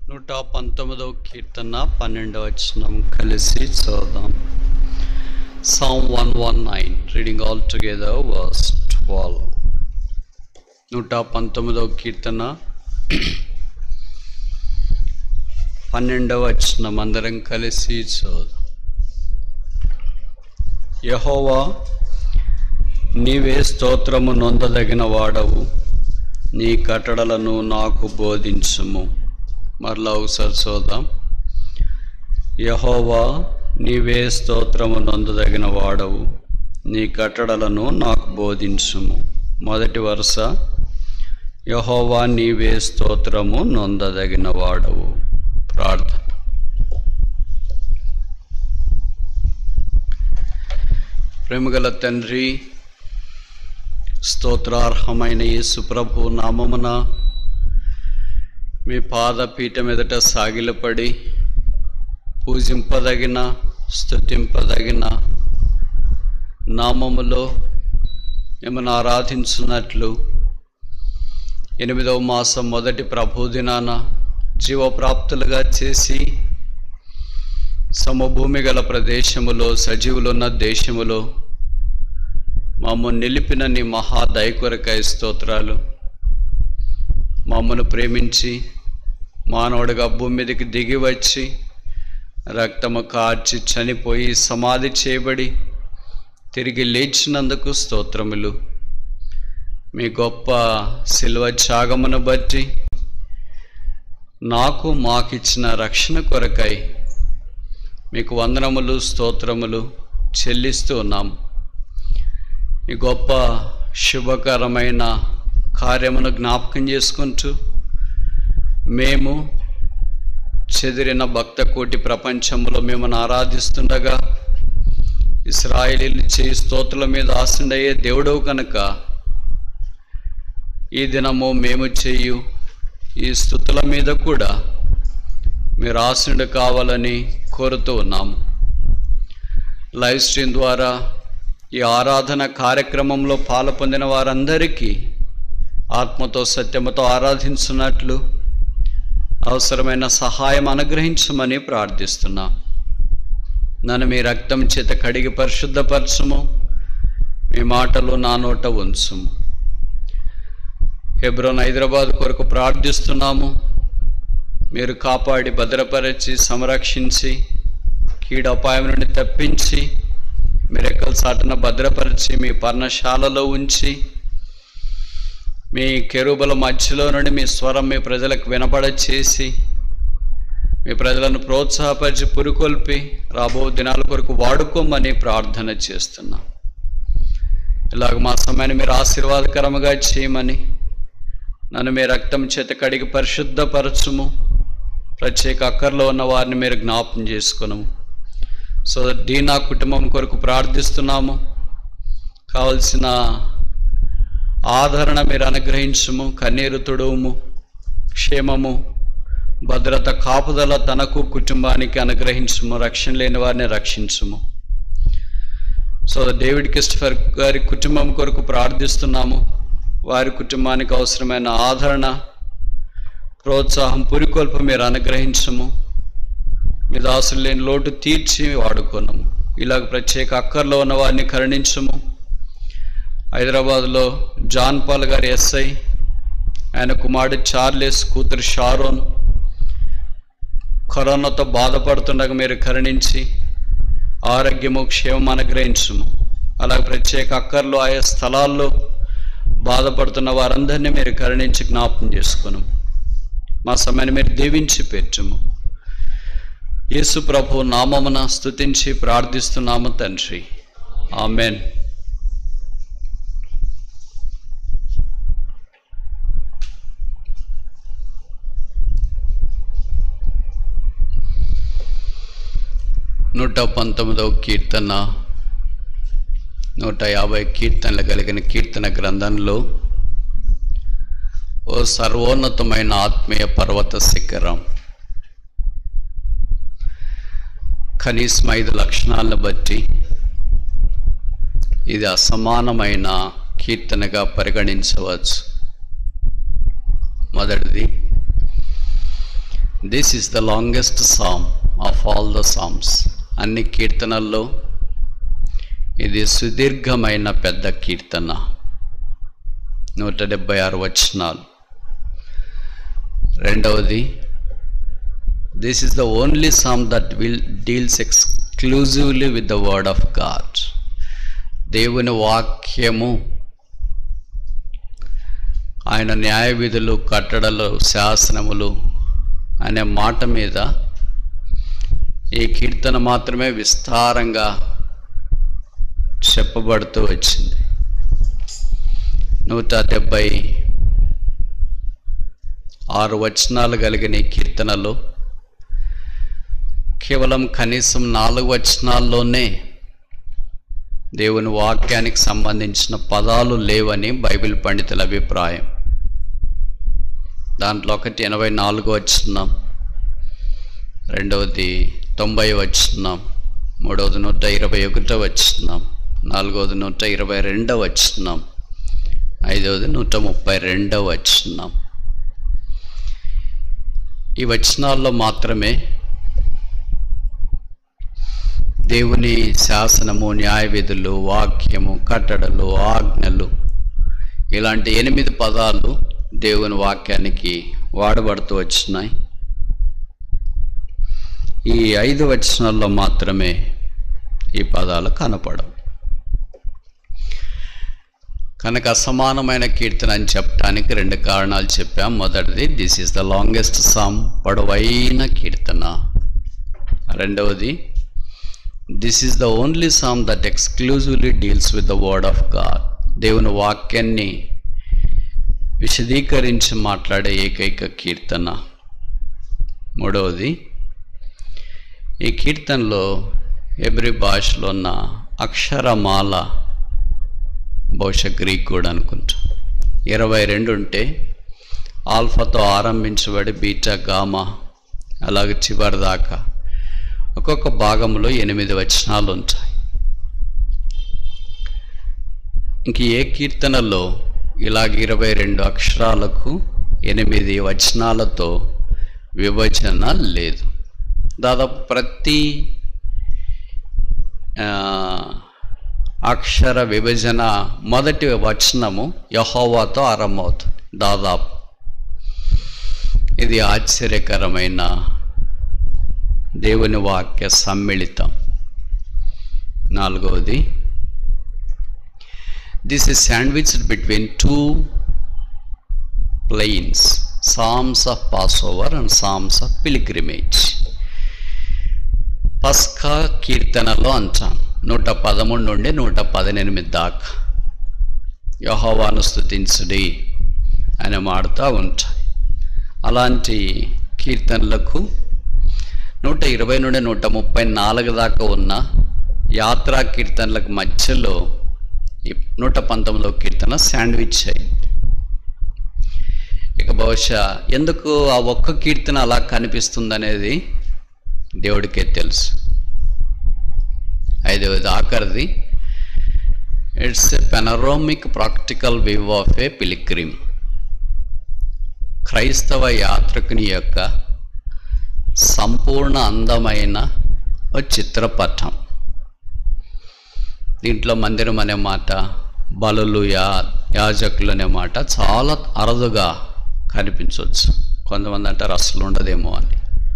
నూట పంతొమ్మిదవ కీర్తన పన్నెండవ వచనం కలిసి చదువుదాం psalm one one nine reading all together verse twelve నూట పంతొమ్మిదవ కీర్తన పన్నెండవ వచనం అందరం కలిసి చదువుదాం యహోవా నీవే స్తోత్రము నొందదగిన వాడవు నీ కట్టడలను నాకు బోధించుము మరలా ఒకసారి చూద్దాం యహోవా నీవే స్తోత్రము నొందదగిన వాడవు నీ కట్టడలను నాకు బోధించుము మొదటి వరుస యహోవా నీవే స్తోత్రము నొందదగిన వాడవు ప్రార్థన ప్రేమగల తండ్రి స్తోత్రార్హమైన యేసు ప్రభు నామమున మీ పాదపీఠం ఎదుట సాగిలపడి పూజింపదగిన స్తుతింపదగిన నామములో మిమ్మల్ని ఆరాధించున్నట్లు ఎనిమిదవ మాసం మొదటి ప్రభుదినాన జీవప్రాప్తులుగా చేసి సమభూమి గల ప్రదేశములో సజీవులున్న దేశములో మమ్మల్ని నిలిపిన నీ మహా దయకొరకాయ స్తోత్రాలు మమ్మను ప్రేమించి మానవుడిగా భూమి మీదకి దిగి వచ్చి రక్తము కార్చి చనిపోయి సమాధి చేయబడి తిరిగి లేచినందుకు స్తోత్రములు మీ గొప్ప శిల్వ త్యాగమును బట్టి నాకు మాకిచ్చిన రక్షణ కొరకై మీకు వందనములు స్తోత్రములు చెల్లిస్తూ ఉన్నాము ఈ గొప్ప శుభకరమైన కార్యమును జ్ఞాపకం చేసుకుంటూ మేము చెదిరిన భక్త కోటి ప్రపంచంలో మిమ్మల్ని ఆరాధిస్తుండగా ఇస్రాయేలీలు చేయి స్తోత్రుల మీద ఆశండయ్యే దేవుడవు కనుక ఈ దినము మేము చేయు ఈ స్థుతుల మీద కూడా మీరు ఆశనుడు కావాలని కోరుతూ ఉన్నాము లైవ్ స్ట్రీమ్ ద్వారా ఈ ఆరాధన కార్యక్రమంలో పాలు పొందిన వారందరికీ ఆత్మతో సత్యముతో ఆరాధించున్నట్లు అవసరమైన సహాయం అనుగ్రహించమని ప్రార్థిస్తున్నా నన్ను మీ రక్తం చేత కడిగి పరిశుద్ధపరచుము మీ మాటలు నా నోట ఉంచుము హెబ్రోన్ హైదరాబాద్ కొరకు ప్రార్థిస్తున్నాము మీరు కాపాడి భద్రపరిచి సంరక్షించి కీడపాయం నుండి తప్పించి మిరకల్ సాటున భద్రపరిచి మీ పర్ణశాలలో ఉంచి మీ కెరూబల మధ్యలో నుండి మీ స్వరం మీ ప్రజలకు వినపడ చేసి మీ ప్రజలను ప్రోత్సాహపరిచి పురుకొల్పి రాబో దినాల కొరకు వాడుకోమని ప్రార్థన చేస్తున్నా ఇలాగ మా సమయాన్ని మీరు ఆశీర్వాదకరముగా చేయమని నన్ను మీ రక్తం చేత కడిగి పరిశుద్ధపరచుము ప్రత్యేక అక్కర్లో ఉన్న వారిని మీరు జ్ఞాపం చేసుకునము సో డీనా కుటుంబం కొరకు ప్రార్థిస్తున్నాము కావలసిన ఆదరణ మీరు అనుగ్రహించుము కన్నీరు తుడువుము క్షేమము భద్రత కాపుదల తనకు కుటుంబానికి అనుగ్రహించుము రక్షణ లేని వారిని రక్షించుము సో డేవిడ్ క్రిస్టఫర్ గారి కుటుంబం కొరకు ప్రార్థిస్తున్నాము వారి కుటుంబానికి అవసరమైన ఆదరణ ప్రోత్సాహం పురికొల్పు మీరు అనుగ్రహించము మీ దాసులు లేని లోటు తీర్చి వాడుకోనము ఇలాగ ప్రత్యేక అక్కర్లో ఉన్న వారిని కరుణించము హైదరాబాద్లో జాన్ పాల్ గారి ఎస్ఐ ఆయన కుమారుడు చార్లెస్ కూతురు షారోన్ కరోనాతో బాధపడుతుండగా మీరు కరుణించి ఆరోగ్యము క్షేమం అనుగ్రహించము అలాగే ప్రత్యేక అక్కర్లో ఆయా స్థలాల్లో బాధపడుతున్న వారందరినీ మీరు కరుణించి జ్ఞాపకం చేసుకును మా సమయాన్ని మీరు దీవించి పెట్టము యేసు ప్రభు నామమున స్తుతించి ప్రార్థిస్తున్నాము తండ్రి ఆమెన్ నూట పంతొమ్మిదవ కీర్తన నూట యాభై కీర్తనలు కలిగిన కీర్తన గ్రంథంలో ఓ సర్వోన్నతమైన ఆత్మీయ పర్వత శిఖరం కనీసం ఐదు లక్షణాలను బట్టి ఇది అసమానమైన కీర్తనగా పరిగణించవచ్చు మొదటిది this is the longest psalm of all the psalms అన్ని కీర్తనల్లో ఇది సుదీర్ఘమైన పెద్ద కీర్తన నూట డెబ్భై ఆరు వచనాలు రెండవది this is the only psalm that will deals exclusively with the word of God దేవుని వాక్యము ఆయన న్యాయ విధులు కట్టడలు శాసనములు అనే మాట మీద ఈ కీర్తన మాత్రమే విస్తారంగా చెప్పబడుతూ వచ్చింది నూట డెబ్భై ఆరు వచనాలు కలిగిన ఈ కీర్తనలో కేవలం కనీసం నాలుగు వచనాల్లోనే దేవుని వాక్యానికి సంబంధించిన పదాలు లేవని బైబిల్ పండితుల అభిప్రాయం దాంట్లో ఒకటి ఎనభై నాలుగు వచ్చినాం రెండవది తొంభై వచ్చినాం మూడవది నూట ఇరవై ఒకటో వచ్చినాం నాలుగవది నూట ఇరవై రెండో వచ్చినాం ఐదవది నూట ముప్పై రెండో వచ్చినాం ఈ వచనాల్లో మాత్రమే దేవుని శాసనము న్యాయ విధులు వాక్యము కట్టడలు ఆజ్ఞలు ఇలాంటి ఎనిమిది పదాలు దేవుని వాక్యానికి వాడబడుతూ వచ్చినాయి ఈ ఐదు వచనాల్లో మాత్రమే ఈ పదాలు కనపడవు కనుక అసమానమైన కీర్తన అని చెప్పడానికి రెండు కారణాలు చెప్పాం మొదటిది this is the longest psalm పొడవైన కీర్తన రెండవది this is the only psalm that exclusively deals with the word of God దేవుని వాక్యాన్ని విశదీకరించి మాట్లాడే ఏకైక కీర్తన మూడవది ఈ కీర్తనలో ఎబ్రి భాషలో ఉన్న అక్షరమాల బహుశా గ్రీక్ కూడా అనుకుంటా ఇరవై రెండు ఉంటే ఆల్ఫాతో ఆరంభించబడి బీటా గామా అలాగే చివరి దాకా ఒక్కొక్క భాగంలో ఎనిమిది వచనాలు ఉంటాయి ఇంక ఏ కీర్తనలో ఇలాగ ఇరవై రెండు అక్షరాలకు ఎనిమిది వచనాలతో విభజన లేదు దాదాపు ప్రతి ఆ, అక్షర విభజన మొదటి వచనము యహోవాతో ఆరంభమవుతుంది దాదాపు ఇది ఆశ్చర్యకరమైన దేవుని వాక్య సమ్మిళితం నాలుగవది this is sandwiched between two plains psalms of passover and psalms of pilgrimage పస్కా కీర్తనలో అంటాం నూట పదమూడు నుండి నూట పద్దెనిమిది దాకా యహోవాను స్థుతించుడి అని మాడుతూ ఉంటాయి అలాంటి కీర్తనలకు నూట ఇరవై నుండి నూట ముప్పై నాలుగు దాకా ఉన్న యాత్రా కీర్తనలకు మధ్యలో ఈ నూట పంతొమ్మిదవ కీర్తన శాండ్విచ్ అయింది ఇక బహుశా ఎందుకు ఆ ఒక్క కీర్తన అలా కనిపిస్తుందనేది దేవుడికే తెలుసు ఐదవది ఆఖరిది it's a panoramic practical view of a pilgrim క్రైస్తవ యాత్రికుని యొక్క సంపూర్ణ అందమైన ఒక చిత్రపటం దీంట్లో మందిరం అనే మాట బలులు యా యాజకులు అనే మాట చాలా అరుదుగా కనిపించవచ్చు కొంతమంది అంటారు అసలు ఉండదేమో అని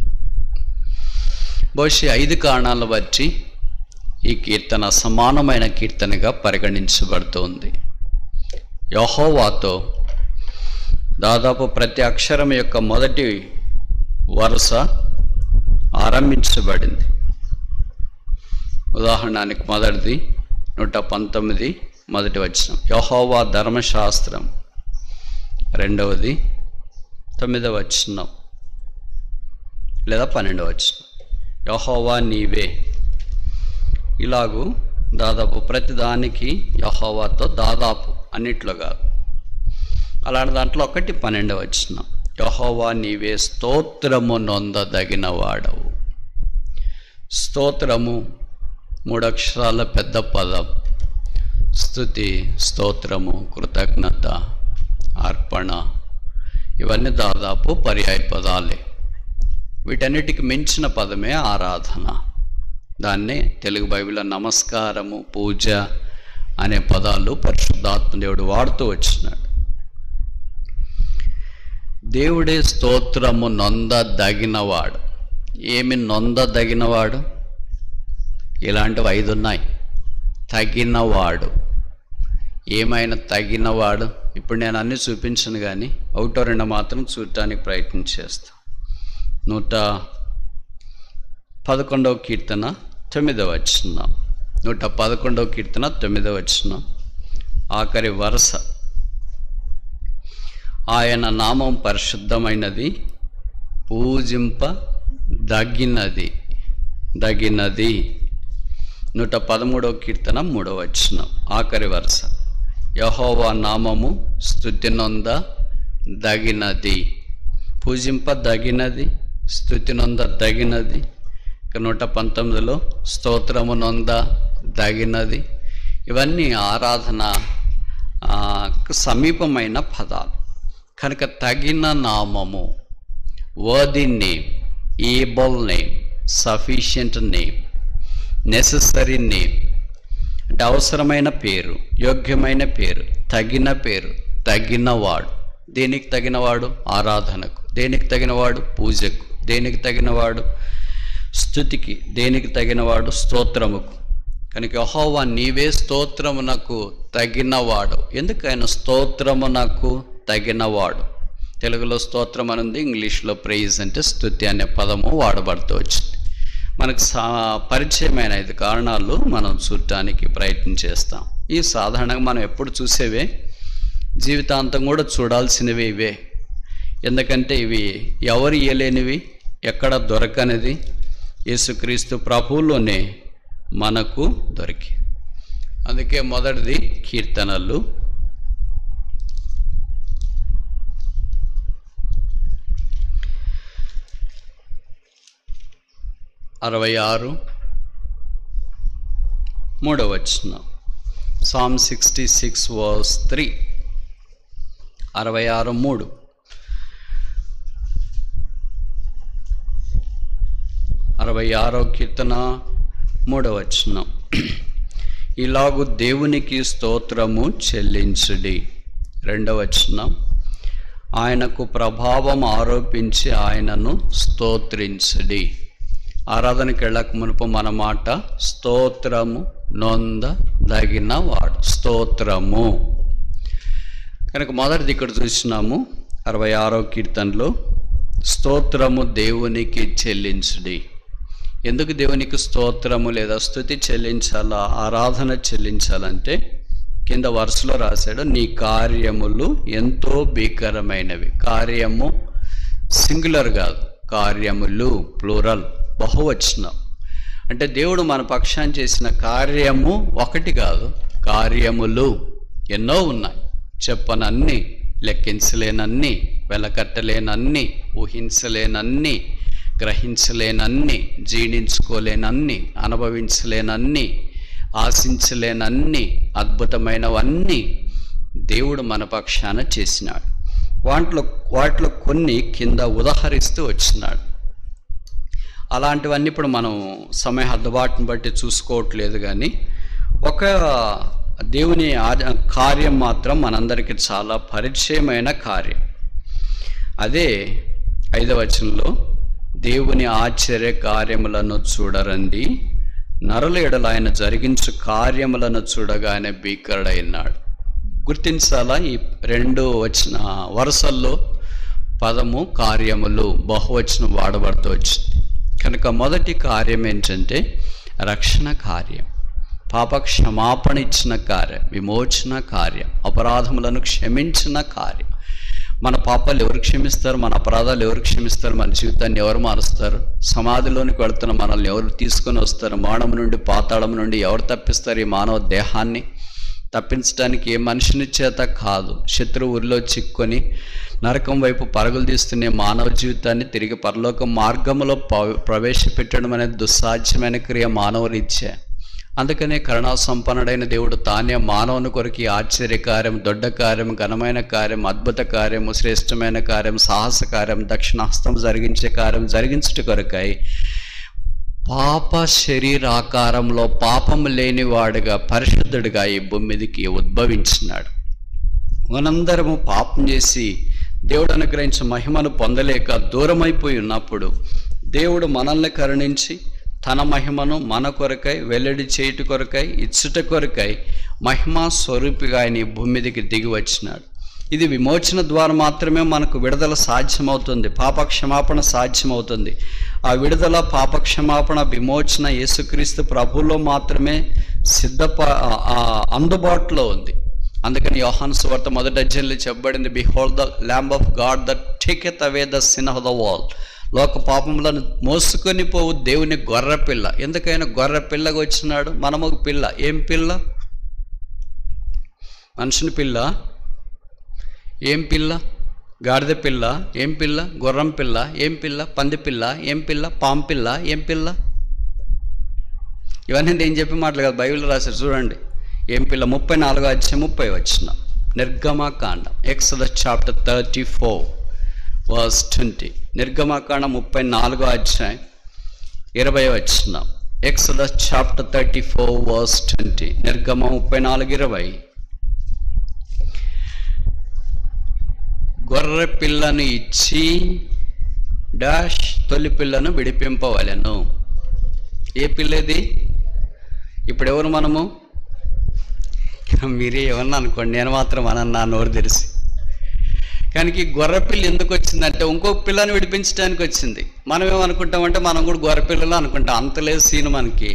బహుశా ఐదు కారణాలను బట్టి ఈ కీర్తన సమానమైన కీర్తనగా పరిగణించబడుతోంది యహోవాతో దాదాపు ప్రతి అక్షరం యొక్క మొదటి వరుస ఆరంభించబడింది ఉదాహరణకి మొదటిది నూట పంతొమ్మిది మొదటి వచనం యహోవా ధర్మశాస్త్రం రెండవది తొమ్మిదవ వచనం లేదా పన్నెండవ వచనం యహోవా నీవే ఇలాగూ దాదాపు ప్రతి దానికి యహోవాతో దాదాపు అన్నిట్లో కాదు అలాంటి దాంట్లో ఒకటి పన్నెండు వచ్చిన యహోవా నీవే స్తోత్రము నొందదగిన వాడవు స్తోత్రము మూడు అక్షరాల పెద్ద పదం స్థుతి స్తోత్రము కృతజ్ఞత అర్పణ ఇవన్నీ దాదాపు పర్యాయ పదాలే వీటన్నిటికి మించిన పదమే ఆరాధన దాన్నే తెలుగు బైబిల్లో నమస్కారము పూజ అనే పదాలు పరిశుద్ధాత్మ దేవుడు వాడుతూ వచ్చినాడు దేవుడే స్తోత్రము నొందదగినవాడు ఏమి నొందదగినవాడు ఇలాంటివి ఐదు ఉన్నాయి తగినవాడు ఏమైనా తగినవాడు ఇప్పుడు నేను అన్నీ చూపించను కానీ ఒకటో రెండు మాత్రం చూడటానికి ప్రయత్నం చేస్తా నూట పదకొండవ కీర్తన తొమ్మిదవ వచ్చిన నూట పదకొండవ కీర్తన తొమ్మిదవ వచ్చిన ఆఖరి వరుస ఆయన నామం పరిశుద్ధమైనది పూజింప దగినది దగినది నూట పదమూడవ కీర్తన మూడవ వచ్చిన ఆఖరి వరుస యహోవా నామము స్థుతి నొంద దగినది పూజింప దగినది స్థుతి నొంద దగినది ఇక నూట పంతొమ్మిదిలో స్తోత్రము నొంద దగినది ఇవన్నీ ఆరాధన ఆ, కు సమీపమైన పదాలు కనుక తగిన నామము worthy name able name sufficient name necessary name అంటే అవసరమైన పేరు యోగ్యమైన పేరు తగిన పేరు తగినవాడు దేనికి తగినవాడు ఆరాధనకు దేనికి తగినవాడు పూజకు దేనికి తగినవాడు స్థుతికి దేనికి తగినవాడు స్తోత్రముకు కనుక యెహోవా నీవే స్తోత్రమునకు తగినవాడు ఎందుకు ఆయన స్తోత్రమునకు తగినవాడు తెలుగులో స్తోత్రం అని ఉంది ఇంగ్లీష్లో ప్రైజ్ అంటే స్థుతి అనే పదము వాడబడుతూ వచ్చింది మనకు సా పరిచయమైన ఐదు కారణాలు మనం చూడటానికి ప్రయత్నం చేస్తాం ఈ సాధారణంగా మనం ఎప్పుడు చూసేవే జీవితాంతం కూడా చూడాల్సినవి ఇవే ఎందుకంటే ఇవి ఎవరు ఇయ్యలేనివి ఎక్కడ దొరకనిది యేసుక్రీస్తు ప్రభువులోనే మనకు దొరికి అందుకే మొదటిది కీర్తనలు అరవై ఆరు మూడవ వచనం psalm sixty six verse three అరవై ఆరు మూడు అరవై ఆరో కీర్తన మూడవ వచనం ఇలాగు దేవునికి స్తోత్రము చెల్లించుడి రెండవ వచనం ఆయనకు ప్రభావం ఆరోపించి ఆయనను స్తోత్రించుడి ఆరాధనకి వెళ్ళక మునుపు మన మాట స్తోత్రము నొంద దగిన వాడు స్తోత్రము కనుక మొదటిది ఇక్కడ చూసినాము అరవై ఆరో కీర్తనలో స్తోత్రము దేవునికి చెల్లించుడి ఎందుకు దేవునికి స్తోత్రము లేదా స్థుతి చెల్లించాలా ఆరాధన చెల్లించాలంటే కింద వరుసలో రాశాడు నీ కార్యములు ఎంతో భీకరమైనవి కార్యము సింగులర్ కాదు కార్యములు ప్లూరల్ బహువచనం అంటే దేవుడు మన పక్షాన చేసిన కార్యము ఒకటి కాదు కార్యములు ఎన్నో ఉన్నాయి చెప్పనన్ని లెక్కించలేనన్ని వెలకట్టలేనన్ని ఊహించలేనన్ని గ్రహించలేనన్ని జీర్ణించుకోలేనన్ని అనుభవించలేనన్ని ఆశించలేనన్ని అద్భుతమైనవన్నీ దేవుడు మన పక్షాన చేసినాడు వాటిలో వాటిలో కొన్ని కింద ఉదహరిస్తూ వచ్చినాడు అలాంటివన్నీ ఇప్పుడు మనం సమయ హద్దుబాటును బట్టి చూసుకోవట్లేదు కానీ ఒక దేవుని ఆ- కార్యం మాత్రం మనందరికీ చాలా పరిచయమైన కార్యం అదే ఐదవ వచనంలో దేవుని ఆశ్చర్య కార్యములను చూడరండి నరుల ఎడల ఆయన జరిగించు కార్యములను చూడగానే భీకరుడైనాడు గుర్తించాలా ఈ రెండు వచ్చిన వరుసల్లో పదము కార్యములు బహువచనం వాడబడుతూ వచ్చింది కనుక మొదటి కార్యం ఏంటంటే రక్షణ కార్యం పాప క్షమాపణ ఇచ్చిన కార్యం విమోచన కార్యం అపరాధములను క్షమించిన కార్యం మన పాపాలు ఎవరు క్షమిస్తారు మన అపరాధాలు ఎవరు క్షమిస్తారు మన జీవితాన్ని ఎవరు మారుస్తారు సమాధిలోనికి వెళ్తున్న మనల్ని ఎవరు తీసుకొని వస్తారు మానవ నుండి పాతాళం నుండి ఎవరు తప్పిస్తారు ఈ మానవ దేహాన్ని తప్పించడానికి ఏ మనిషిని చేత కాదు శత్రువు ఊరిలో చిక్కుకొని నరకం వైపు పరుగులు తీస్తున్న ఈ మానవ జీవితాన్ని తిరిగి పరలోక మార్గంలో ప- ప్రవేశపెట్టడం అనేది దుస్సాధ్యమైన క్రియ మానవ రీత్యా అందుకనే కరుణా సంపన్నుడైన దేవుడు తానే మానవుని కొరకు ఈ ఆశ్చర్య కార్యం దొడ్డ కార్యం ఘనమైన కార్యం అద్భుత కార్యము శ్రేష్టమైన కార్యం సాహస కార్యం దక్షిణాస్తం జరిగించే కార్యం జరిగించుట కొరకై పాప శరీరాకారంలో పాపం లేనివాడుగా పరిశుద్ధుడిగా ఈ భూమి మీదకి ఉద్భవించినాడు మనందరము పాపం చేసి దేవుడు అనుగ్రహించిన మహిమను పొందలేక దూరమైపోయి ఉన్నప్పుడు దేవుడు మనల్ని కరుణించి తన మహిమను మన కొరకై వెల్లడి చేయుట కొరకై ఇచ్చుట కొరకై మహిమా స్వరూపిగా ఆయన ఈ భూమి మీదకి దిగి వచ్చినాడు ఇది విమోచన ద్వారా మాత్రమే మనకు విడుదల సాధ్యమవుతుంది పాప క్షమాపణ సాధ్యమవుతుంది ఆ విడుదల పాప క్షమాపణ విమోచన యేసుక్రీస్తు ప్రభులో మాత్రమే సిద్ధప ఆ- ఆ అందుబాటులో ఉంది అందుకని యోహాను సువార్త మొదటి అధ్యాయంలో చెప్పబడింది behold the lamb of God the taketh away the sin of the world లోక పాపములను మోసుకొని పోవు దేవుని గొర్రె పిల్ల ఎందుకైనా గొర్రె పిల్లగా వచ్చినాడు మనము ఒక పిల్ల ఏం పిల్ల మనుషుని పిల్ల ఏం పిల్ల గాడిద పిల్ల ఏం పిల్ల గుర్రం పిల్ల ఏం పిల్ల పంది పిల్ల ఏం పిల్ల పాం పిల్ల ఏం పిల్ల ఇవన్నీ నేను చెప్పి మాటలు కాదు బైబిల్ రాశారు చూడండి ఏం పిల్ల ముప్పై నాలుగో అధ్యాయం ముప్పై వచ్చిన నిర్గమాకాండ Exodus chapter thirty four verse twenty నిర్గమాకాండ ముప్పై నాలుగో అధ్యాయం ఇరవై వచ్చిన Exodus chapter thirty four verse twenty నిర్గమ ముప్పై నాలుగు ఇరవై గొర్రె పిల్లను ఇచ్చి డాష్ తొలి పిల్లను విడిపింపవలెను ఏ పిల్ల ఇది ఇప్పుడు ఎవరు మనము మీరే ఏమన్నా అనుకోండి నేను మాత్రం అనను నా నోరు తెరిసి కానీ ఈ గొర్రె పిల్ల ఎందుకు వచ్చిందంటే ఇంకొక పిల్లని విడిపించడానికి వచ్చింది మనం ఏమనుకుంటామంటే మనం కూడా గొర్రె పిల్లలు అనుకుంటాం అంత లేదు సీన్ మనకి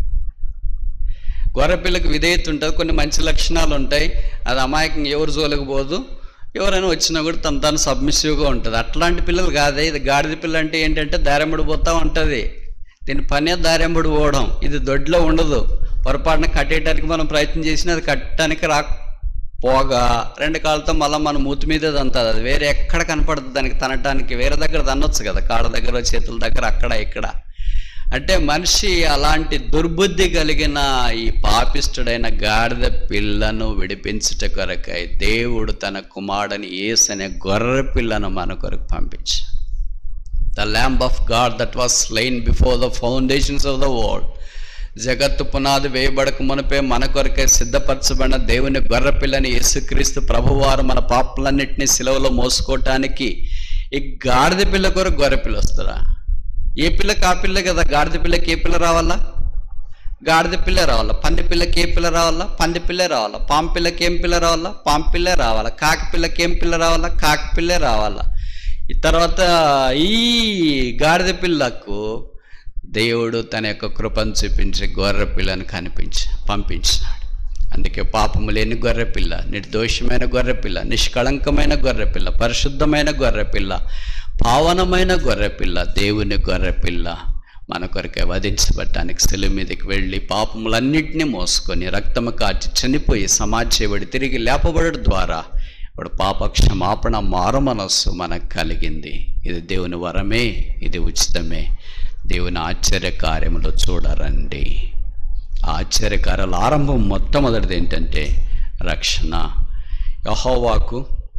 గొర్రె పిల్లకి విధేయత ఉంటుంది కొన్ని మంచి లక్షణాలు ఉంటాయి అది అమాయకంగా ఎవరు జోలికి పోదు ఎవరైనా వచ్చినా కూడా తను తాను సబ్మిసివ్గా ఉంటుంది అట్లాంటి పిల్లలు కాదే ఇది గాడిద పిల్ల అంటే ఏంటంటే దారెంబడి పోతా ఉంటుంది దీని పనే దారెంబడి పోవడం ఇది దొడ్లో ఉండదు పొరపాటున కట్టేయడానికి మనం ప్రయత్నం చేసినా అది కట్టడానికి రా పోగా రెండు కాళ్ళతో మళ్ళీ మన మూతి మీదే దంతుంది అది వేరే ఎక్కడ కనపడుతుంది దానికి తనటానికి వేరే దగ్గర తన్నొచ్చు కదా కాళ్ళ దగ్గర చేతుల దగ్గర అక్కడ ఇక్కడ అంటే మనిషి అలాంటి దుర్బుద్ధి కలిగిన ఈ పాపిష్టుడైన గాడిద పిల్లను విడిపించుట కొరకై దేవుడు తన కుమారుని ఏసనే గొర్రె పిల్లను మన కొరకు పంపించాడు the lamb of God that was slain before the foundations of the world జగత్తు పునాది వేయబడక మునిపే మన కొరకే సిద్ధపరచబడిన దేవుని గొర్రె పిల్లని యేసుక్రీస్తు ప్రభువారు మన పాపలన్నింటినీ సిలువలో మోసుకోవటానికి ఈ గాడిద పిల్ల కొరకు గొర్రె పిల్ల వస్తారా ఏ పిల్లకి ఆ పిల్ల కదా గాడిద పిల్లకి ఏ పిల్ల రావాలా గాడిద పిల్ల రావాలా పంది పిల్లకి ఏ పిల్ల రావాలా పంది పిల్ల రావాలా పాము పిల్లకి ఏం పిల్ల రావాలా పాము పిల్ల రావాలా కాకి పిల్లకి ఏం పిల్ల రావాలా కాకి పిల్ల రావాలా ఈ తర్వాత ఈ గాడిద పిల్లకు దేవుడు తన యొక్క కృపను చూపించి గొర్రె పిల్లను కనిపించి పంపించినాడు అందుకే పాపము లేని గొర్రె పిల్ల నిర్దోషమైన గొర్రె పిల్ల నిష్కళంకమైన గొర్రె పిల్ల పరిశుద్ధమైన గొర్రె పిల్ల పావనమైన గొర్రె పిల్ల దేవుని గొర్రె పిల్ల మన కొరకే వధించబడటానికి సెలువు మీదకి వెళ్ళి పాపములన్నింటినీ మోసుకొని రక్తము కాచి చనిపోయి సమాధి చేయబడి తిరిగి లేపబడడం ద్వారా ఇప్పుడు పాప క్షమాపణ మారు మనస్సు మనకు కలిగింది ఇది దేవుని వరమే ఇది ఉచితమే దేవుని ఆశ్చర్య కార్యములు చూడరండి ఆశ్చర్యకార్యాల ఆరంభం మొట్టమొదటిది ఏంటంటే రక్షణ యహోవాకు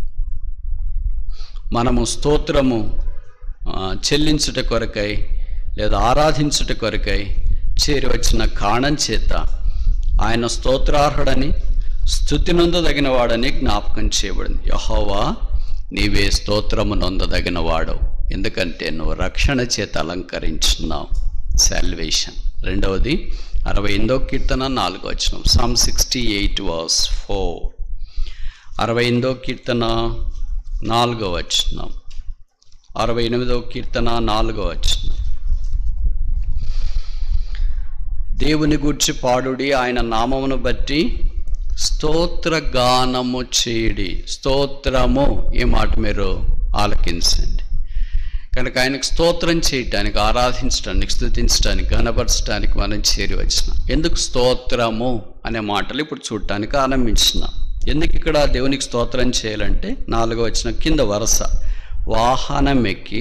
మనము స్తోత్రము ఆ, చెల్లించుట కొరకై లేదా ఆరాధించుట కొరకై చేరి వచ్చిన కారణం చేత ఆయన స్తోత్రార్హుడని స్థుతి నొందదగిన వాడని జ్ఞాపకం చేయబడింది యహోవా నీవే స్తోత్రము నొందదగిన వాడు ఎందుకంటే నువ్వు రక్షణ చేత అలంకరించున్నావు సాల్వేషన్ రెండవది అరవై ఎనిమిదో కీర్తన నాలుగో వచ్చిన psalm sixty eight verse four అరవై ఎనిమిదో కీర్తన నాలుగో వచ్చిన అరవై ఎనిమిదో కీర్తన నాలుగో వచ్చిన దేవుని గూర్చి పాడుడి ఆయన నామమును బట్టి స్తోత్ర గానము చేయడి స్తోత్రము ఈ మాట మీరు ఆలకించండి కనుక ఆయనకు స్తోత్రం చేయటానికి ఆరాధించడానికి స్థుతించడానికి గణపరచడానికి మనం చేరి వచ్చినాం ఎందుకు స్తోత్రము అనే మాటలు ఇప్పుడు చూడటానికి ఆరంభించినాం ఎందుకు ఇక్కడ దేవునికి స్తోత్రం చేయాలంటే నాలుగో వచ్చిన కింద వరుస వాహనం ఎక్కి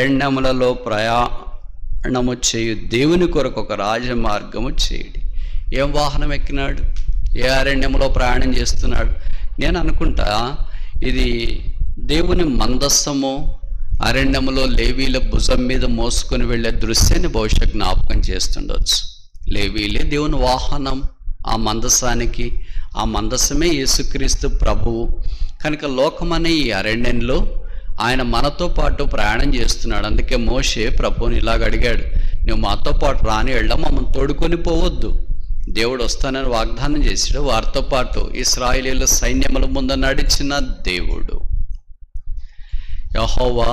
అరణ్యములలో ప్రయాణము చేయు దేవుని కొరకు ఒక రాజమార్గము చేయడి ఏం వాహనం ఎక్కినాడు ఏ అరణ్యంలో ప్రయాణం చేస్తున్నాడు నేను అనుకుంటా ఇది దేవుని మందస్సము అరణ్యములో లేవీల భుజం మీద మోసుకొని వెళ్ళే దృశ్యాన్ని బహుశా జ్ఞాపకం చేస్తుండొచ్చు లేవీలే దేవుని వాహనం ఆ మందసానికి ఆ మందసమే యేసుక్రీస్తు ప్రభువు కనుక లోకమనే ఈ అరణ్యంలో ఆయన మనతో పాటు ప్రయాణం చేస్తున్నాడు అందుకే మోషే ప్రభువుని ఇలాగ అడిగాడు నువ్వు మాతో పాటు రాని వెళ్ళా మమ్మల్ని తోడుకొని పోవద్దు దేవుడు వస్తానని వాగ్దానం చేశాడు వారితో పాటు ఇస్రాయేలీల సైన్యముల ముందు నడిచిన దేవుడు యహోవా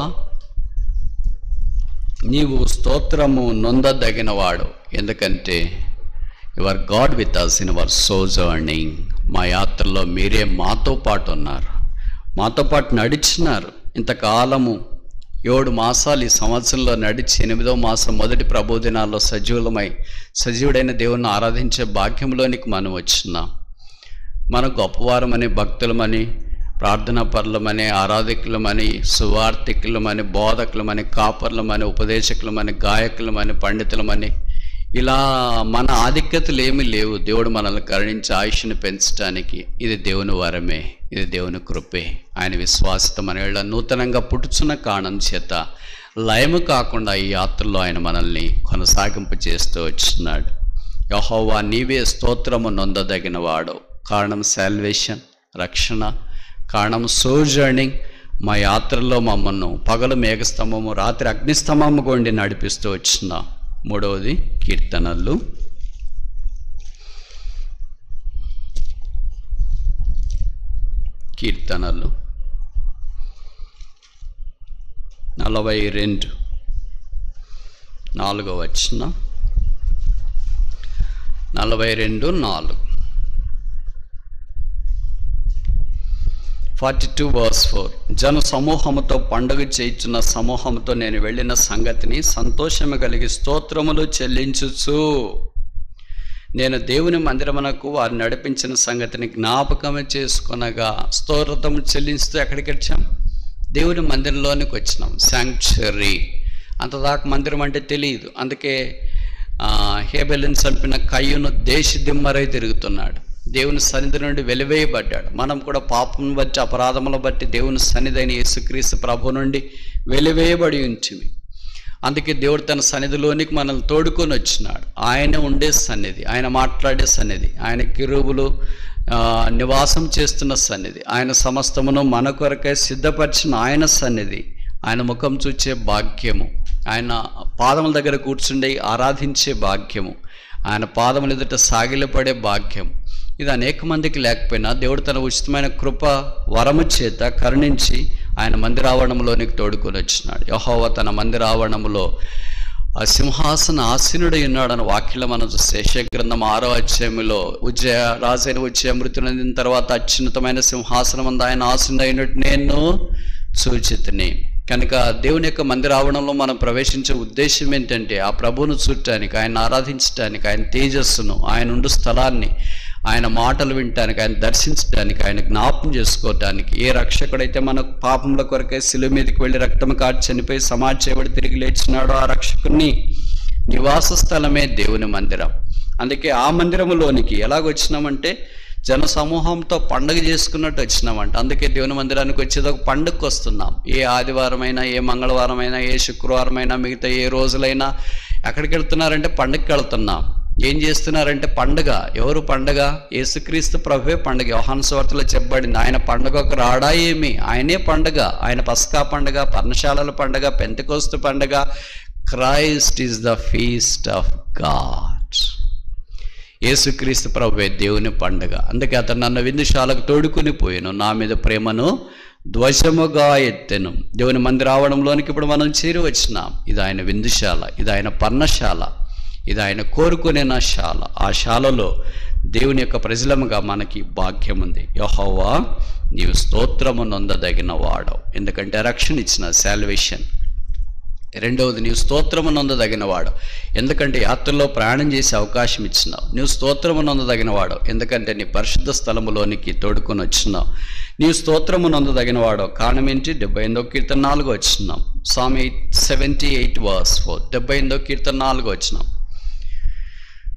నీవు స్తోత్రము నొందదగినవాడు ఎందుకంటే your God with us in our sojourning మా యాత్రలో మీరే మాతో పాటు ఉన్నారు మాతో పాటు నడిచినారు ఇంతకాలము ఏడు మాసాలు ఈ సంవత్సరంలో నడిచి ఎనిమిదో మాసం మొదటి ప్రభు దినాల్లో సజీవులమై సజీవుడైన దేవుణ్ణి ఆరాధించే భాగ్యంలోనికి మనం వచ్చినాం మన గొప్పవారమని భక్తులమని ప్రార్థనా పరులమని ఆరాధికులమని సువార్థికులమని బోధకులమని కాపర్లమని ఉపదేశకులమని గాయకులమని పండితులమని ఇలా మన ఆధిక్యతలు ఏమీ లేవు దేవుడు మనల్ని కరుణించి ఆయుష్ని పెంచడానికి ఇది దేవుని వరమే ఇది దేవుని కృపే ఆయన విశ్వాసిత మన ఏళ్ళ నూతనంగా పుట్టుచున్న కారణం చేత లయము కాకుండా ఈ యాత్రలో ఆయన మనల్ని కొనసాగింపు చేస్తూ వచ్చినాడు యహోవా నీవే స్తోత్రము నొందదగిన వాడు కారణం శాల్వేషన్ రక్షణ కారణం సోజర్నింగ్ మా యాత్రలో మమ్మల్ని పగలు మేఘస్తంభము రాత్రి అగ్నిస్తంభము కొండి నడిపిస్తూ వచ్చిన మూడవది కీర్తనలు కీర్తనలు నలభై రెండు నాలుగో వచ్చిన నలభై రెండు నాలుగు ఫార్టీ టూ వర్స్ ఫోర్ జన సమూహముతో పండుగ చేయించిన సమూహంతో నేను వెళ్ళిన సంగతిని సంతోషము కలిగి స్తోత్రములు చెల్లించుచు నేను దేవుని మందిరమునకు వారు నడిపించిన సంగతిని జ్ఞాపకము చేసుకొనగా స్తోత్రము చెల్లించుతూ ఎక్కడికి వచ్చాం దేవుని మందిరంలోనికి వచ్చినాం శాంక్చురీ అంతదాకా మందిరం అంటే తెలియదు అందుకే హేబెలిని చంపిన కయ్యును దేశ దిమ్మరై తిరుగుతున్నాడు దేవుని సన్నిధి నుండి వెలివేయబడ్డాడు మనం కూడా పాపం బట్టి అపరాధముల బట్టి దేవుని సన్నిధి అయిన యేసుక్రీస్తు ప్రభు నుండి వెలివేయబడి ఉంటుంది అందుకే దేవుడు తన సన్నిధిలోనికి మనల్ని తోడుకొని వచ్చినాడు ఆయన ఉండే సన్నిధి ఆయన మాట్లాడే సన్నిధి ఆయన కిరువులు ఆ, నివాసం చేస్తున్న సన్నిధి ఆయన సమస్తమును మన కొరకై సిద్ధపరిచిన ఆయన సన్నిధి ఆయన ముఖం చూచే భాగ్యము ఆయన పాదముల దగ్గర కూర్చుండి ఆరాధించే భాగ్యము ఆయన పాదముల ఎదుట సాగిలపడే భాగ్యం ఇది అనేక మందికి లేకపోయినా దేవుడు తన ఉచితమైన కృప వరము చేత కరుణించి ఆయన మందిరావరణంలోనికి తోడుకొని వచ్చినాడు యహోవ తన మందిరావరణంలో ఆ సింహాసన ఆసీనుడై ఉన్నాడని వాక్యంలో మనం చూస్తే గ్రంథం ఆరో అధ్యాయంలో ఉజ్జయ రాజైన వచ్చే మృతి నొందిన తర్వాత అత్యున్నతమైన సింహాసనం అందు ఆయన ఆసీనుడైనట్టు నేను సూచితని కనుక దేవుని యొక్క మందిరావరణంలో మనం ప్రవేశించే ఉద్దేశం ఏంటంటే ఆ ప్రభువును చూడటానికి ఆయన ఆరాధించడానికి ఆయన తేజస్సును ఆయన ఉండు స్థలాన్ని ఆయన మాటలు వినటానికి ఆయన దర్శించడానికి ఆయన జ్ఞాపం చేసుకోవటానికి ఏ రక్షకుడైతే మన పాపముల కొరకే శిలువ మీదకి వెళ్ళి రక్తం కాచి చనిపోయి సమాజ్ చేయబడి తిరిగి లేచినాడో ఆ రక్షకుని నివాస స్థలమే దేవుని మందిరం అందుకే ఆ మందిరములోనికి ఎలాగొచ్చినామంటే జన సమూహంతో పండుగ చేసుకున్నట్టు వచ్చినామంట అందుకే దేవుని మందిరానికి వచ్చేది ఒక పండుగకు వస్తున్నాం ఏ ఆదివారమైనా ఏ మంగళవారమైనా ఏ శుక్రవారమైనా మిగతా ఏ రోజులైనా ఎక్కడికి వెళ్తున్నారంటే పండుగకి వెళ్తున్నాం ఏం చేస్తున్నారంటే పండుగ ఎవరు పండుగ యేసుక్రీస్తు ప్రభువే పండుగ యోహాను సువార్తలో చెప్పబడింది ఆయన పండుగకు రాడా ఏమి ఆయనే పండుగ ఆయన పస్కా పండుగ పర్ణశాలల పండుగ పెంతకోస్తు పండుగ Christ is the feast of God యేసుక్రీస్తు ప్రభువే దేవుని పండుగ అందుకే అతను నన్ను విందుశాలకు తోడుకుని పోయాను నా మీద ప్రేమను ధ్వజముగా ఎత్తెను దేవుని మందిరావడంలోనికి ఇప్పుడు మనం చేరి వచ్చినాం ఇది ఆయన విందుశాల ఇది ఆయన పర్ణశాల ఇది ఆయన కోరుకునే నా శాల ఆ శాలలో దేవుని యొక్క ప్రజలముగా మనకి భాగ్యం ఉంది యహోవా నీవు స్తోత్రము నొందదగిన వాడవు ఎందుకంటే రక్షణ ఇచ్చిన శాల్వేషన్ రెండవది నీవు స్తోత్రము నొందదగినవాడు ఎందుకంటే యాత్రలో ప్రయాణం చేసే అవకాశం ఇచ్చినావు నీవు స్తోత్రము నొందదగినవాడు ఎందుకంటే నీ పరిశుద్ధ స్థలములోనికి తోడుకొని వచ్చినావు నీవు స్తోత్రము నొందదగినవాడు కారణం ఏంటి డెబ్బై ఎనిమిదో కీర్తన నాలుగు వచ్చినాం psalm seventy eight verse four డెబ్బై ఎనిమిదో కీర్తన నాలుగు వచ్చినాం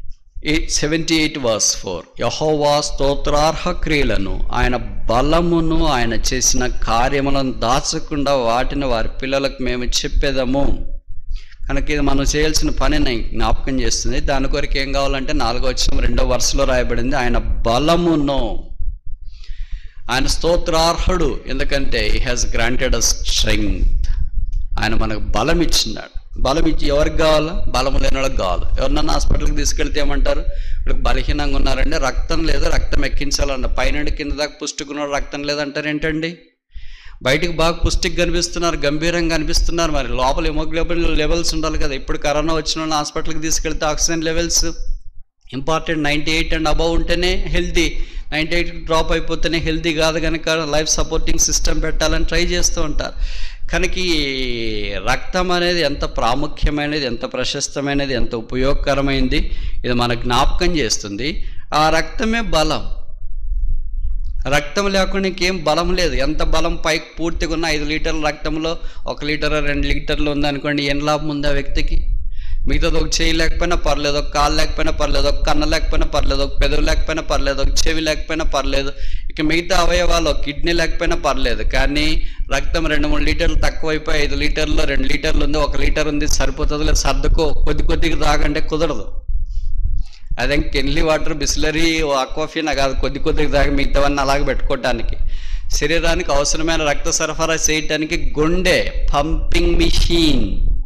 eight seventy eight verse four యహోవా స్తోత్రార్హ క్రియలను ఆయన బలమును ఆయన చేసిన కార్యములను దాచకుండా వాటిని వారి పిల్లలకు మేము చెప్పేదము కనుక ఇది మనం చేయాల్సిన పనిని జ్ఞాపకం చేస్తుంది దాని కొరకు ఏం కావాలంటే నాలుగో వచ్చిన రెండో వరుసలో రాయబడింది ఆయన బలమును ఆయన స్తోత్రార్హుడు ఎందుకంటే he has granted a strength ఆయన మనకు బలం ఇచ్చినాడు బలం ఇచ్చి ఎవరికి కావాలా బలం లేని వాళ్ళకి కావాలి ఎవరినన్నా హాస్పిటల్కి తీసుకెళ్తే ఏమంటారు వీళ్ళకి బలహీనంగా ఉన్నారంటే రక్తం లేదు రక్తం ఎక్కించాలన్న పైనుండి కింద దాకా పుష్టికున్నాడు రక్తం లేదంటారు ఏంటండి బయటికి బాగా పుష్టికి కనిపిస్తున్నారు గంభీరంగా కనిపిస్తున్నారు మరి లోపల హిమోగ్లోబిన్ లెవెల్స్ ఉండాలి కదా ఇప్పుడు కరోనా వచ్చిన వాళ్ళని హాస్పిటల్కి తీసుకెళ్తే oxygen levels important ninety eight and above ఉంటేనే హెల్తీ నైంటీ ఎయిట్ డ్రాప్ అయిపోతేనే హెల్తీ కాదు కనుక లైఫ్ సపోర్టింగ్ సిస్టమ్ పెట్టాలని ట్రై చేస్తూ ఉంటారు కనుక ఈ రక్తం అనేది ఎంత ప్రాముఖ్యమైనది ఎంత ప్రశస్తమైనది ఎంత ఉపయోగకరమైనది ఇది మన జ్ఞాపకం చేస్తుంది ఆ రక్తమే బలం రక్తం లేకుండా ఇంకేం బలం లేదు ఎంత బలం పైకి పూర్తిగా ఉన్న ఐదు లీటర్ల రక్తంలో ఒక లీటర్ రెండు లీటర్లు ఉందనుకోండి ఏం లాభం ఉంది ఆ వ్యక్తికి మిగతాది ఒక చేయి లేకపోయినా పర్లేదు ఒక కాలు లేకపోయినా పర్లేదు ఒక కన్ను లేకపోయినా పర్లేదు ఒక పెదవి లేకపోయినా పర్లేదు ఒక చెవి లేకపోయినా పర్లేదు ఇక మిగతా అవయవాలు ఒక కిడ్నీ లేకపోయినా పర్లేదు కానీ రక్తం రెండు మూడు లీటర్లు తక్కువైపోయి ఐదు లీటర్లు రెండు లీటర్లు ఉంది ఒక లీటర్ ఉంది సరిపోతుంది లేదు సర్దుకో కొద్ది కొద్దిగా తాగంటే కుదరదు అదే కెన్లీ వాటర్ బిస్లరీ అక్వాఫినా కాదు కొద్ది కొద్దిగా తాగి మిగతావన్నీ అలాగే పెట్టుకోవటానికి శరీరానికి అవసరమైన రక్త సరఫరా చేయటానికి గుండె పంపింగ్ మిషన్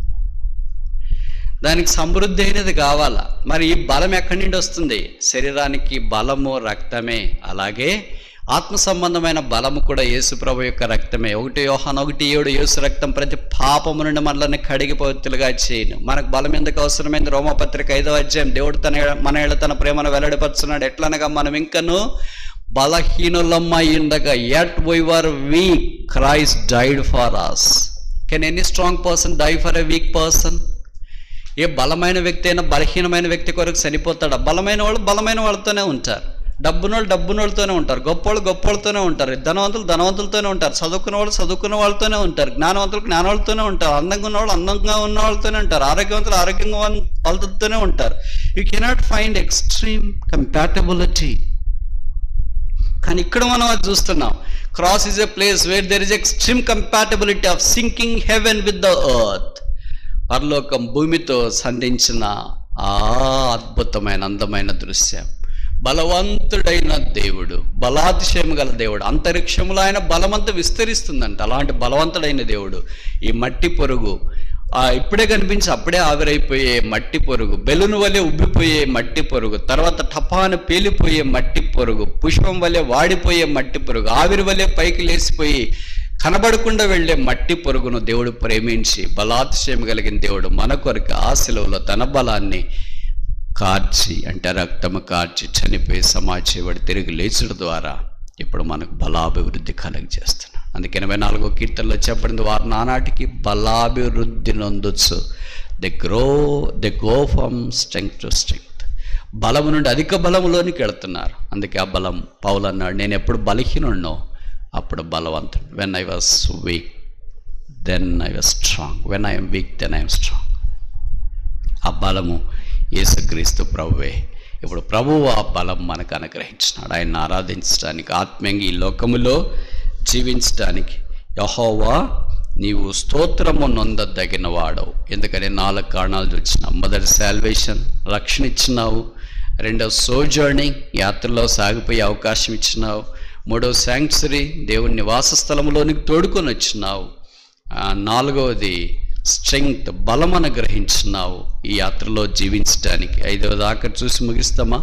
దానికి సమృద్ధి అయినది కావాలా మరి ఈ బలం ఎక్కడి నుండి వస్తుంది శరీరానికి బలము రక్తమే అలాగే ఆత్మ సంబంధమైన బలము కూడా యేసుప్రభు యొక్క రక్తమే ఒకటి యోహాన్ ఒకటి ఏడు యేసు రక్తం ప్రతి పాపము నుండి మనల్ని కడిగి పవిత్రులుగా చేయను మనకు బలం ఎందుకు అవసరమైంది రోమపత్రిక ఐదో అధ్యాయం దేవుడు తన మన ఏళ్ళ తన ప్రేమను వెల్లడిపరుచున్నాడు ఎట్లనగా మనం ఇంకను బలహీనులమ్మై ఉండగా at our weak Christ died for us can any strong person die for a weak person ఏ బలమైన వ్యక్తి అయినా బలహీనమైన వ్యక్తి కొరకు చనిపోతాడా బలమైన వాళ్ళు బలమైన వాళ్ళతోనే ఉంటారు డబ్బునోళ్ళు డబ్బునోళ్ళతోనే ఉంటారు గొప్పోళ్ళు గొప్పోళ్ళతోనే ఉంటారు ధనవంతులు ధనవంతులతోనే ఉంటారు చదువుకున్న వాళ్ళు చదువుకున్న వాళ్ళతోనే ఉంటారు జ్ఞానవంతులు జ్ఞానవాళ్ళతోనే ఉంటారు అందంగా ఉన్న వాళ్ళు అందంగా ఉన్న వాళ్ళతోనే ఉంటారు ఆరోగ్యవంతులు ఆరోగ్యంగా ఉన్న వాళ్ళతోనే ఉంటారు you cannot find extreme compatibility కానీ ఇక్కడ మనం అది చూస్తున్నాం cross is a place where there is extreme compatibility of sinking heaven with the earth పరలోకం భూమితో సంధించిన ఆ అద్భుతమైన అందమైన దృశ్యం బలవంతుడైన దేవుడు బలాతిశయం గల దేవుడు అంతరిక్షంలో ఆయన బలమంతా విస్తరిస్తుందంట అలాంటి బలవంతుడైన దేవుడు ఈ మట్టి పొరుగు ఆ ఇప్పుడే కనిపించి అప్పుడే ఆవిరైపోయే మట్టి పొరుగు బెలూన్ వలె ఉబ్బిపోయే మట్టి పొరుగు తర్వాత టపాను పేలిపోయే మట్టి పొరుగు పుష్పం వలె వాడిపోయే మట్టి పొరుగు ఆవిరి వలె పైకి లేసిపోయి కనబడకుండా వెళ్ళే మట్టి పొరుగును దేవుడు ప్రేమించి బలాతిశయం కలిగిన దేవుడు మన కొరకు ఆ సెలవులో తన బలాన్ని కార్చి అంటే రక్తము కార్చి చనిపోయి సమాచేవాడు తిరిగి లేచడం ద్వారా ఇప్పుడు మనకు బలాభివృద్ధి కలగజేస్తున్నాడు అందుకే ఎనభై నాలుగో కీర్తనలో చెప్పడింది వారు నానాటికి బలాభివృద్ధి నొందొచ్చు they grow they go from strength to strength బలము నుండి అధిక బలములోనికి వెళుతున్నారు అందుకే ఆ బలం పౌలు అన్నాడు నేను ఎప్పుడు బలహీనున్నో అప్పుడు బలవంతుడు when I was weak then I was strong when I'm weak then I'm strong ఆ బలము యేసుక్రీస్తు ప్రభువే ఇప్పుడు ప్రభువు ఆ బలం మనకు అనుగ్రహించినాడు ఆయన ఆరాధించడానికి ఆత్మీయంగా ఈ లోకములో జీవించడానికి యహోవా నీవు స్తోత్రము నొందదగిన వాడవు ఎందుకని నాలుగు కారణాలు చూసినావు మొదటి శాల్వేషన్ రక్షణ ఇచ్చినావు రెండవ సోజర్నింగ్ యాత్రలో సాగిపోయే అవకాశం ఇచ్చినావు మూడవ శాంక్చురీ దేవుని నివాస స్థలంలోనికి తోడుకొని వచ్చినావు ఆ, నాలుగవది స్ట్రెంగ్త్ బలం అనుగ్రహించినావు ఈ యాత్రలో జీవించడానికి ఐదవ దాకా చూసి ముగిస్తామా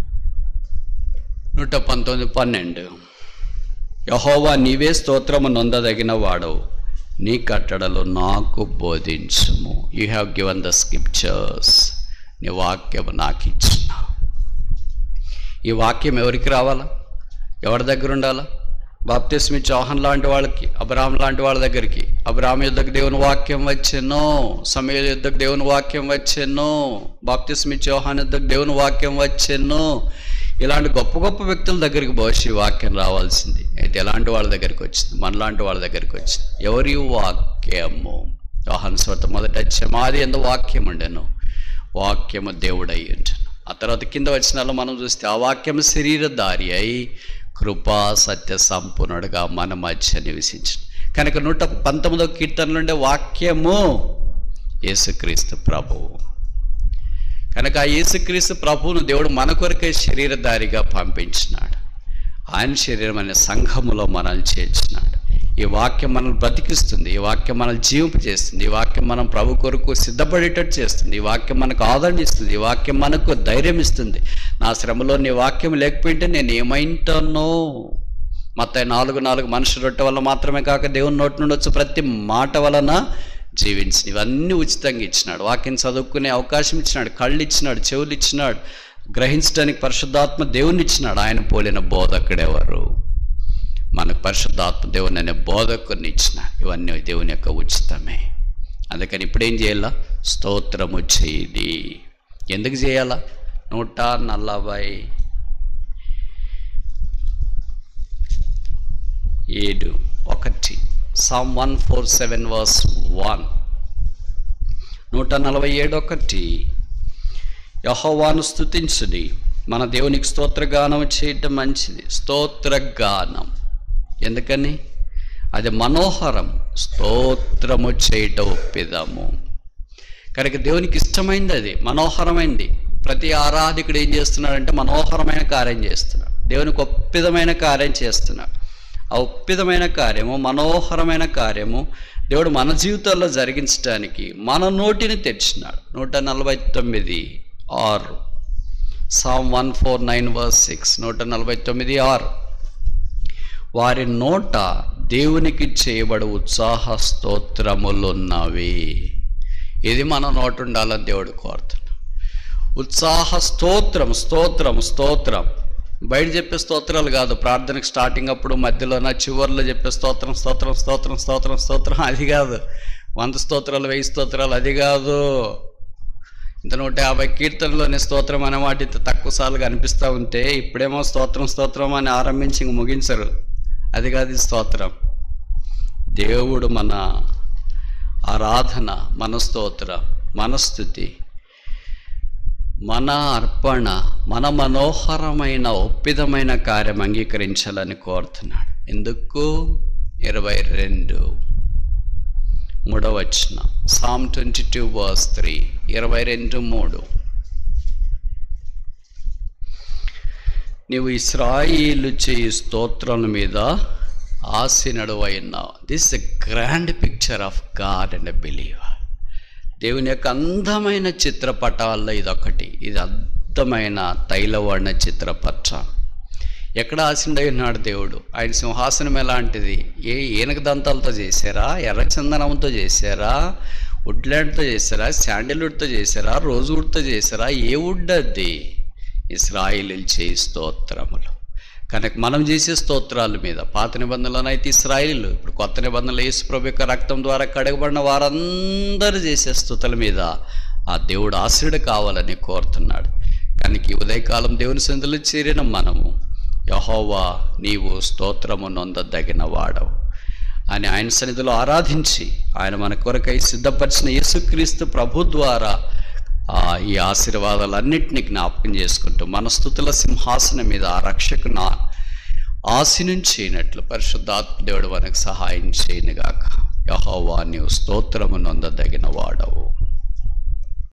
నూట పంతొమ్మిది పన్నెండు యహోవా నీవే స్తోత్రము నొందదగిన వాడవు నీ కట్టడలు నాకు బోధించుము you have given the scriptures నీ వాక్యం నాకు ఇచ్చినావు ఈ వాక్యం ఎవరికి రావాలా ఎవరి దగ్గర ఉండాలా బాప్తిస్మి చౌహాన్ లాంటి వాళ్ళకి అబ్రాహం లాంటి వాళ్ళ దగ్గరికి అబ్రాహం యుద్ధకు దేవుని వాక్యం వచ్చెను సమయ యుద్ధకు దేవుని వాక్యం వచ్చెను బాప్తిస్మి చౌహాన్ యుద్ధకు దేవుని వాక్యం వచ్చెను ఇలాంటి గొప్ప గొప్ప వ్యక్తుల దగ్గరికి బహుశా ఈ వాక్యం రావాల్సింది అయితే ఎలాంటి వాళ్ళ దగ్గరికి వచ్చింది మనలాంటి వాళ్ళ దగ్గరికి వచ్చింది ఎవరి వాక్యము యోహాన్ స్వత మొదట అధ్యాయం ఆది ఎందు వాక్యం ఉండెను వాక్యము దేవుడై ఉంటును ఆ తర్వాత కింద వచనాల్లో మనం చూస్తే ఆ వాక్యం శరీరధారి అయి కృపా సత్య సంపూర్ణుడుగా మన మధ్య నివసించు కనుక నూట పంతొమ్మిదో కీర్తనలో ఉండే వాక్యము యేసుక్రీస్తు ప్రభువు కనుక ఆ యేసుక్రీస్తు ప్రభువును దేవుడు మన కొరకే శరీరధారిగా పంపించినాడు ఆయన శరీరం అనే సంఘములో మనల్ని చేర్చినాడు ఈ వాక్యం మనల్ని బ్రతికిస్తుంది ఈ వాక్యం మనల్ని జీవింపు చేస్తుంది ఈ వాక్యం మనం ప్రభు కొరకు సిద్ధపడేటట్టు చేస్తుంది ఈ వాక్యం మనకు ఆదరణ ఇస్తుంది ఈ వాక్యం మనకు ధైర్యం ఇస్తుంది నా శ్రమలో నీ వాక్యం లేకపోయింటే నేను ఏమైంటానో మొత్తం నాలుగు నాలుగు మనుషుల రొట్టె వల్ల మాత్రమే కాక దేవుని నోటి నుండి వచ్చే ప్రతి మాట వలన జీవించి ఇవన్నీ ఉచితంగా ఇచ్చినాడు వాక్యం చదువుకునే అవకాశం ఇచ్చినాడు కళ్ళు ఇచ్చినాడు చెవులు ఇచ్చినాడు గ్రహించడానికి పరిశుద్ధాత్మ దేవుని ఇచ్చినాడు ఆయన పోలిన బోధకుడెవరు మనకు పరిశుద్ధాత్మ దేవుని అనే బోధకుని ఇచ్చిన ఇవన్నీ దేవుని యొక్క ఉచితమే అందుకని ఇప్పుడేం చేయాలా స్తోత్రము చేయండి ఎందుకు చేయాలా నూట నలభై ఏడు ఒకటి psalm one four seven verse one నూట నలభై ఏడు ఒకటి యహోవాను స్థుతించుడి మన దేవునికి స్తోత్రగానం చేయటం మంచిది స్తోత్రగానం ఎందుకని అది మనోహరం స్తోత్రము చేయట ఒప్పిదము కనుక దేవునికి ఇష్టమైంది అది మనోహరమైంది ప్రతి ఆరాధికుడు ఏం చేస్తున్నాడంటే మనోహరమైన కార్యం చేస్తున్నాడు దేవునికి ఒప్పిదమైన కార్యం చేస్తున్నాడు ఆ ఒప్పిదమైన కార్యము మనోహరమైన కార్యము దేవుడు మన జీవితాల్లో జరిగించడానికి మన నోటిని తెచ్చినాడు నూట నలభై తొమ్మిది ఆరు psalm one four nine verse six నూట నలభై తొమ్మిది ఆరు వారి నోట దేవునికి చేయబడు ఉత్సాహ స్తోత్రములున్నవి ఇది మన నోట ఉండాలని దేవుడు కోరుతున్నాడు ఉత్సాహ స్తోత్రం స్తోత్రం స్తోత్రం బయట చెప్పే స్తోత్రాలు కాదు ప్రార్థనకు స్టార్టింగ్ అప్పుడు మధ్యలోన చివరిలో చెప్పే స్తోత్రం స్తోత్రం స్తోత్రం స్తోత్రం స్తోత్రం అది కాదు వంద స్తోత్రాలు వెయ్యి స్తోత్రాలు అది కాదు ఇంత నూట యాభై కీర్తనలోని స్తోత్రం అనే మాట ఇంత తక్కువ సార్లుగా అనిపిస్తూ ఉంటే ఇప్పుడేమో స్తోత్రం స్తోత్రం అని ఆరంభించి ఇంక ముగించరు అది కాదు ఈ స్తోత్రం దేవుడు మన ఆరాధన మన స్తోత్రం మన స్థుతి మన అర్పణ మన మనోహరమైన ఒప్పిదమైన కార్యం అంగీకరించాలని కోరుతున్నాడు ఎందుకు ఇరవై రెండు మూడవ వచ్చిన psalm twenty two verse three ఇరవై రెండు మూడు నీవు ఇస్రాయిలు చేయి స్తోత్రాల మీద ఆసీనుడవై ఉన్నావు this a grand picture of God and believer దేవుని యొక్క అందమైన చిత్రపటాల్లో ఇదొకటి ఇది అద్భుతమైన తైలవర్ణ చిత్రపటం ఎక్కడ ఆసిండై ఉన్నాడు దేవుడు ఆయన సింహాసనం ఎలాంటిది ఏ ఏనుగ దంతాలతో చేశారా ఎర్ర చందనంతో చేశారా వుడ్లాండ్తో చేశారా శాండిల్వుడ్తో చేశారా రోజువుడ్తో చేశారా ఏ వుడ్ అది ఇస్రాయిలు చేయి స్తోత్రములు కనుక మనం చేసే స్తోత్రాల మీద పాత నిబంధనలను అయితే ఇస్రాయిలు ఇప్పుడు కొత్త నిబంధనలు యేసుప్రభు యొక్క రక్తం ద్వారా కడగబడిన వారందరూ చేసే స్తుతుల మీద ఆ దేవుడు ఆశ్రయుడు కావాలని కోరుతున్నాడు కనుక ఈ ఉదయకాలం దేవుని సందులో చేరిన మనము యహోవా నీవు స్తోత్రము నొందదగిన వాడవు అని ఆయన సన్నిధిలో ఆరాధించి ఆయన మన కొరకై సిద్ధపరిచిన యేసుక్రీస్తు ప్రభు ద్వారా ఆ ఈ ఆశీర్వాదాలన్నింటినీ జ్ఞాపకం చేసుకుంటూ మన స్థుతుల సింహాసనం మీద ఆ రక్షకు నా ఆశీనం చేయనట్లు పరిశుద్ధాత్మ దేవుడు మనకు సహాయం చేయనుగాక యహోవా నీవు స్తోత్రము నొందదగిన వాడవు